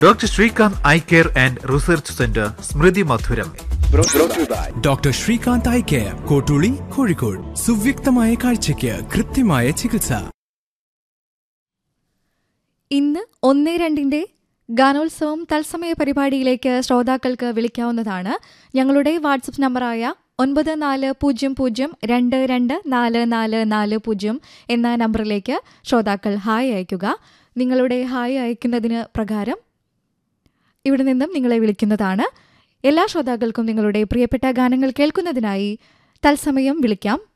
doctor Shrikanth eye care and research centre സ്മൃതി മധുരം doctor Shrikanth eye care Kottooli Kozhikode സുവ്യക്തമായ കാഴ്ചയ്ക്ക് കൃത്യമായ ചികിത്സ ഇന്ന് ഒന്ന് രണ്ടിന്റെ ഗാനോത്സവം തത്സമയ പരിപാടിയിലേക്ക് ശ്രോതാക്കൾക്ക് വിളിക്കാവുന്നതാണ് ഞങ്ങളുടെ വാട്സപ്പ് നമ്പറായ ഒൻപത് നാല് പൂജ്യം പൂജ്യം രണ്ട് രണ്ട് നാല് നാല് നാല് പൂജ്യം എന്ന നമ്പറിലേക്ക് ശ്രോതാക്കൾ ഹായ് അയയ്ക്കുക നിങ്ങളുടെ ഹായ് അയക്കുന്നതിന് പ്രകാരം ഇവിടെ നിന്നും നിങ്ങളെ വിളിക്കുന്നതാണ് എല്ലാ ശ്രോതാക്കൾക്കും നിങ്ങളുടെ പ്രിയപ്പെട്ട ഗാനങ്ങൾ കേൾക്കുന്നതിനായി തത്സമയം വിളിക്കാം